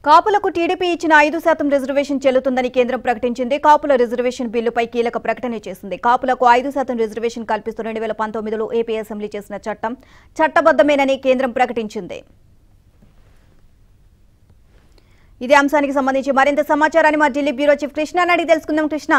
కాపులకు టీడీపీ ఇచ్చిన ఐదు శాతం రిజర్వేషన్ చెల్లుతుందని కేంద్రం ప్రకటించింది కాపుల రిజర్వేషన్ బిల్లుపై కీలక ప్రకటన చేసింది కాపులకు ఐదు శాతం రిజర్వేషన్ కల్పిస్తూ రెండు వేల పంతొమ్మిదిలో ఏపీ అసెంబ్లీ చేసిన చట్టం చట్టబద్దమేనని కేంద్రం ప్రకటించింది ఇదే అంశానికి సంబంధించి మరింత సమాచారాన్ని మా ఢిల్లీ బ్యూరో చీఫ్ కృష్ణ అడిగి తెలుసుకుందాం కృష్ణ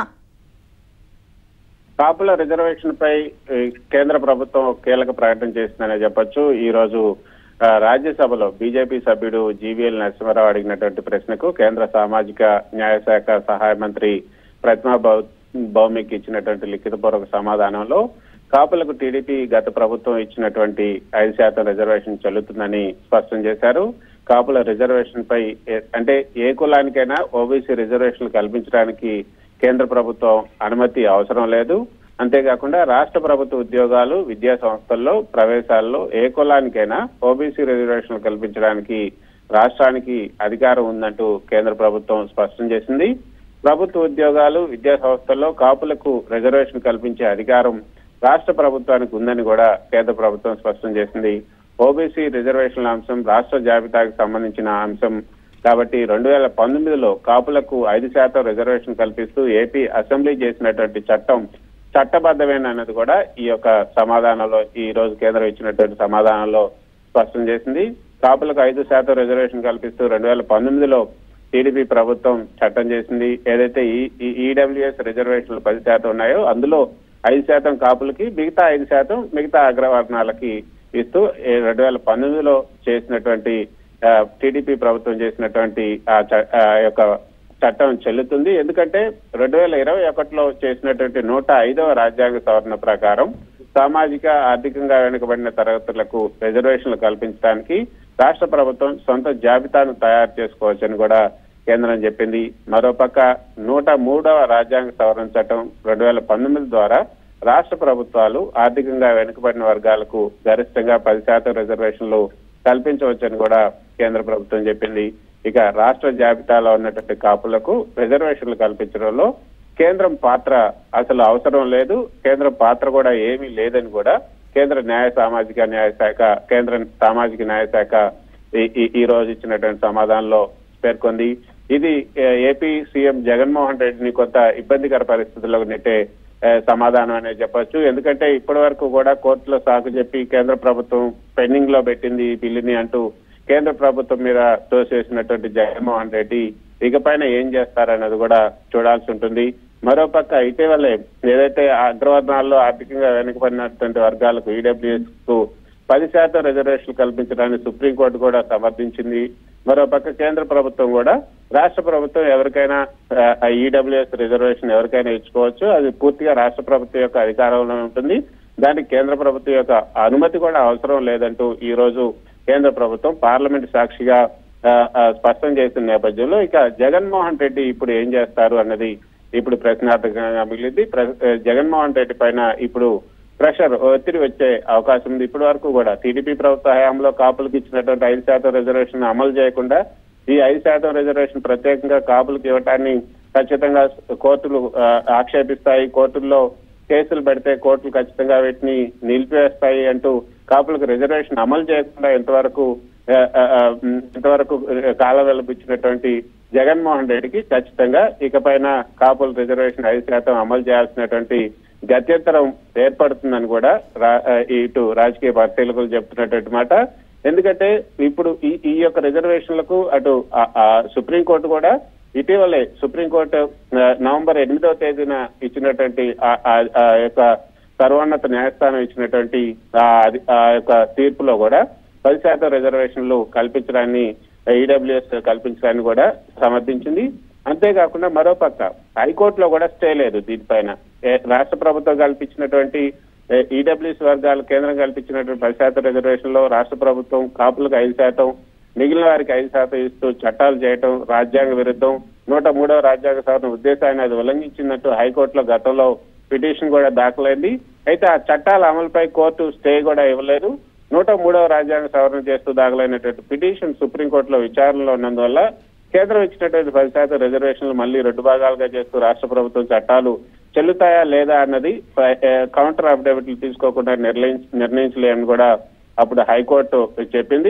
కాపుల రిజర్వేషన్ పై ఈ, కేంద్ర ప్రభుత్వం కీలక ప్రకటన చేసిందనే చెప్పొచ్చు ఈ రోజు ఆ, రాజ్యసభలో బీజేపీ సభ్యుడు జీవీఎల్ నరసింహారావు అడిగినటువంటి ప్రశ్నకు కేంద్ర సామాజిక న్యాయ శాఖ సహాయ మంత్రి ప్రతిమా భౌ- భౌమిక్ ఇచ్చినటువంటి లిఖితపూర్వక సమాధానంలో కాపులకు టీడీపీ గత ప్రభుత్వం ఇచ్చినటువంటి ఐదు శాతం రిజర్వేషన్ చెల్లుతుందని స్పష్టం చేశారు కాపుల రిజర్వేషన్ పై ఏ- అంటే ఏ కులానికైనా ఓబీసీ రిజర్వేషన్లు కల్పించడానికి కేంద్ర ప్రభుత్వం అనుమతి అవసరం లేదు అంతేకాకుండా రాష్ట్ర ప్రభుత్వ ఉద్యోగాలు విద్యా సంస్థల్లో ప్రవేశాల్లో ఏ కులానికైనా ఓబీసీ రిజర్వేషన్లు కల్పించడానికి రాష్ట్రానికి అధికారం ఉందంటూ కేంద్ర ప్రభుత్వం స్పష్టం చేసింది ప్రభుత్వ ఉద్యోగాలు విద్యా సంస్థల్లో కాపులకు రిజర్వేషన్ కల్పించే అధికారం రాష్ట్ర ప్రభుత్వానికి ఉందని కూడా కేంద్ర ప్రభుత్వం స్పష్టం చేసింది ఓబీసీ రిజర్వేషన్ల అంశం రాష్ట్ర జాబితాకు సంబంధించిన అంశం కాబట్టి రెండు వేల పంతొమ్మిదిలో కాపులకు ఐదు శాతం రిజర్వేషన్ కల్పిస్తూ ఏపీ అసెంబ్లీ చేసినటువంటి చట్టం చట్టబద్ధమైన అన్నది కూడా ఈ యొక్క సమాధానంలో ఈ రోజు కేంద్రం ఇచ్చినటువంటి సమాధానంలో స్పష్టం చేసింది కాపులకు ఐదు శాతం రిజర్వేషన్ కల్పిస్తూ రెండు వేల పంతొమ్మిదిలో టీడీపీ ప్రభుత్వం చట్టం చేసింది ఏదైతే ఈ ఈడబ్ల్యూఎస్ రిజర్వేషన్లు పది శాతం ఉన్నాయో అందులో ఐదు శాతం కాపులకి మిగతా ఐదు శాతం మిగతా అగ్రవర్ణాలకి ఇస్తూ ఏ రెండు వేల పంతొమ్మిదిలో చేసినటువంటి టీడీపీ ప్రభుత్వం చేసినటువంటి ఆ చ- ఆ యొక్క చట్టం చెల్లుతుంది ఎందుకంటే రెండు వేల ఇరవై ఒకటిలో చేసినటువంటి నూట ఐదవ రాజ్యాంగ సవరణ ప్రకారం సామాజిక ఆర్థికంగా వెనుకబడిన తరగతులకు రిజర్వేషన్లు కల్పించడానికి రాష్ట్ర ప్రభుత్వం సొంత జాబితాను తయారు చేసుకోవచ్చని కూడా కేంద్రం చెప్పింది మరోపక్క నూట మూడవ రాజ్యాంగ సవరణ చట్టం రెండు వేల పంతొమ్మిది ద్వారా రాష్ట్ర ప్రభుత్వాలు ఆర్థికంగా వెనుకబడిన వర్గాలకు గరిష్టంగా పది శాతం రిజర్వేషన్లు కల్పించవచ్చని కూడా కేంద్ర ప్రభుత్వం చెప్పింది ఇక రాష్ట్ర జాబితాలో ఉన్నటువంటి కాపులకు రిజర్వేషన్లు కల్పించడంలో కేంద్రం పాత్ర అసలు అవసరం లేదు కేంద్రం పాత్ర కూడా ఏమీ లేదని కూడా కేంద్ర న్యాయ సామాజిక న్యాయ శాఖ కేంద్ర సామాజిక న్యాయ శాఖ ఈ- ఈ- ఈ రోజు ఇచ్చినటువంటి సమాధానంలో పేర్కొంది ఇది ఏ, ఏపీ సీఎం జగన్మోహన్ రెడ్డిని కొంత ఇబ్బందికర పరిస్థితుల్లోకి నెట్టే ఏ, సమాధానం అనేది చెప్పొచ్చు ఎందుకంటే ఇప్పటి వరకు కూడా కోర్టులో సాకు చెప్పి కేంద్ర ప్రభుత్వం పెండింగ్ లో పెట్టింది ఈ బిల్లుని అంటూ కేంద్ర ప్రభుత్వం మీద తోసేసినటువంటి జగన్మోహన్ రెడ్డి ఇకపైన ఏం చేస్తారన్నది కూడా చూడాల్సి ఉంటుంది మరోపక్క ఇటీవలే ఏదైతే అగ్రవర్ణాల్లో ఆర్థికంగా వెనుకబడినటువంటి వర్గాలకు ఈడబ్ల్యూఎస్ కు పది శాతం రిజర్వేషన్లు కల్పించడాన్ని సుప్రీంకోర్టు కూడా సమర్థించింది మరోపక్క కేంద్ర ప్రభుత్వం కూడా రాష్ట్ర ప్రభుత్వం ఎవరికైనా ఈడబ్ల్యూఎస్ రిజర్వేషన్ ఎవరికైనా ఇచ్చుకోవచ్చు అది పూర్తిగా రాష్ట్ర ప్రభుత్వం యొక్క అధికారంలో ఉంటుంది దానికి కేంద్ర ప్రభుత్వం యొక్క అనుమతి కూడా అవసరం లేదంటూ ఈ రోజు కేంద్ర ప్రభుత్వం పార్లమెంట్ సాక్షిగా ఆ, ఆ, స్పష్టం చేసిన నేపథ్యంలో ఇక జగన్మోహన్ రెడ్డి ఇప్పుడు ఏం చేస్తారు అన్నది ఇప్పుడు ప్రశ్నార్థకంగా మిగిలింది ప్ర- ఆ, జగన్మోహన్ రెడ్డి పైన ఇప్పుడు ప్రెషర్ ఒత్తిడి వచ్చే అవకాశం ఉంది ఇప్పటి వరకు కూడా టీడీపీ ప్రభుత్వ హయాంలో కాపులకు ఇచ్చినటువంటి ఐదు శాతం రిజర్వేషన్ అమలు చేయకుండా ఈ ఐదు శాతం రిజర్వేషన్ ప్రత్యేకంగా కాపులకు ఇవ్వటాన్ని ఖచ్చితంగా కోర్టులు ఆ, ఆక్షేపిస్తాయి కోర్టుల్లో కేసులు పెడితే కోర్టులు ఖచ్చితంగా వీటిని నిలిపివేస్తాయి అంటూ కాపులకు రిజర్వేషన్ అమలు చేయకుండా ఎంతవరకు ఆ, ఆ, ఆ, ఉమ్, ఇంతవరకు కాలం వెలుపిచ్చినటువంటి జగన్మోహన్ రెడ్డికి ఖచ్చితంగా ఇకపైన కాపుల రిజర్వేషన్ ఐదు శాతం అమలు చేయాల్సినటువంటి గత్యంతరం ఏర్పడుతుందని కూడా రా- ఆ, ఇటు రాజకీయ పరిశీలకులు చెప్తున్నటువంటి మాట ఎందుకంటే ఇప్పుడు ఈ ఈ యొక్క రిజర్వేషన్లకు అటు ఆ- ఆ సుప్రీంకోర్టు కూడా ఇటీవలే సుప్రీంకోర్టు ఆ, నవంబర్ ఎనిమిదవ తేదీన ఇచ్చినటువంటి ఆ- ఆ- ఆ యొక్క సర్వోన్నత న్యాయస్థానం ఇచ్చినటువంటి ఆ అది- ఆ యొక్క తీర్పులో కూడా పది శాతం రిజర్వేషన్లు కల్పించడాన్ని ఈడబ్ల్యూఎస్ కల్పించడాన్ని కూడా సమర్థించింది అంతేకాకుండా మరోపక్క హైకోర్టులో కూడా స్టే లేదు దీనిపైన ఏ- రాష్ట్ర ప్రభుత్వం కల్పించినటువంటి ఈడబ్ల్యూఎస్ వర్గాలు కేంద్రం కల్పించినటువంటి పది శాతం రిజర్వేషన్ లో రాష్ట్ర ప్రభుత్వం కాపులకు ఐదు శాతం మిగిలిన వారికి ఐదు శాతం ఇస్తూ చట్టాలు చేయటం రాజ్యాంగ విరుద్ధం నూట మూడవ రాజ్యాంగ సవరణ ఉద్దేశాన్ని అది ఉల్లంఘించినట్టు హైకోర్టులో గతంలో పిటిషన్ కూడా దాఖలైంది అయితే ఆ చట్టాల అమలుపై కోర్టు స్టే కూడా ఇవ్వలేదు నూట మూడవ రాజ్యాంగ సవరణ చేస్తూ దాఖలైనటువంటి పిటిషన్ సుప్రీంకోర్టులో విచారణలో ఉన్నందువల్ల కేంద్రం ఇచ్చినటువంటి పది శాతం రిజర్వేషన్లు మళ్ళీ రెండు భాగాలుగా చేస్తూ రాష్ట్ర ప్రభుత్వం చట్టాలు చెల్లుతాయా లేదా అన్నది కౌంటర్ అఫిడవిట్లు తీసుకోకుండా నిర్ణయించ నిర్ణయించలేమని కూడా అప్పుడు హైకోర్టు చెప్పింది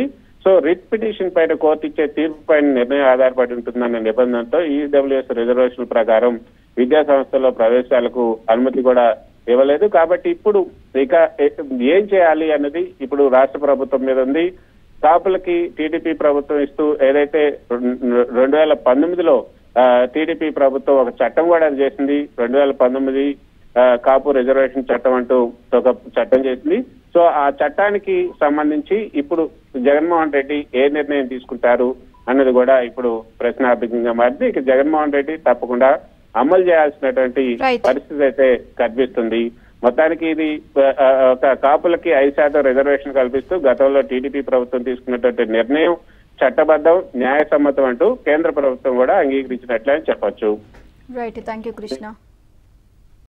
సో రిట్ పిటిషన్ పైన కోర్టు ఇచ్చే తీర్పు పైన నిర్ణయం ఆధారపడి ఉంటుందన్న నిబంధనతో ఈడబ్ల్యూఎస్ రిజర్వేషన్ ప్రకారం విద్యా సంస్థల్లో ప్రవేశాలకు అనుమతి కూడా ఇవ్వలేదు కాబట్టి ఇప్పుడు ఇక ఏ- ఏం చేయాలి అన్నది ఇప్పుడు రాష్ట్ర ప్రభుత్వం మీద ఉంది కాపులకి టీడీపీ ప్రభుత్వం ఇస్తూ ఏదైతే రెండు- రెండు వేల పంతొమ్మిదిలో టీడీపీ ప్రభుత్వం ఒక చట్టం కూడా చేసింది రెండు వేల పంతొమ్మిది ఆ, కాపు రిజర్వేషన్ చట్టం అంటూ ఒక చట్టం చేసింది సో ఆ చట్టానికి సంబంధించి ఇప్పుడు జగన్మోహన్ రెడ్డి ఏ నిర్ణయం తీసుకుంటారు అన్నది కూడా ఇప్పుడు ప్రశ్నార్థకంగా మారింది ఇక జగన్మోహన్ రెడ్డి తప్పకుండా అమలు చేయాల్సినటువంటి Right. పరిస్థితి అయితే కనిపిస్తుంది మొత్తానికి ఇది ఆ, ఆ, ఒక కాపులకి ఐదు శాతం రిజర్వేషన్ కల్పిస్తూ గతంలో టీడీపీ ప్రభుత్వం తీసుకున్నటువంటి నిర్ణయం చట్టబద్ధం న్యాయసమ్మతం అంటూ కేంద్ర ప్రభుత్వం కూడా అంగీకరించినట్లే అని చెప్పొచ్చు రైట్ థ్యాంక్ యూ కృష్ణ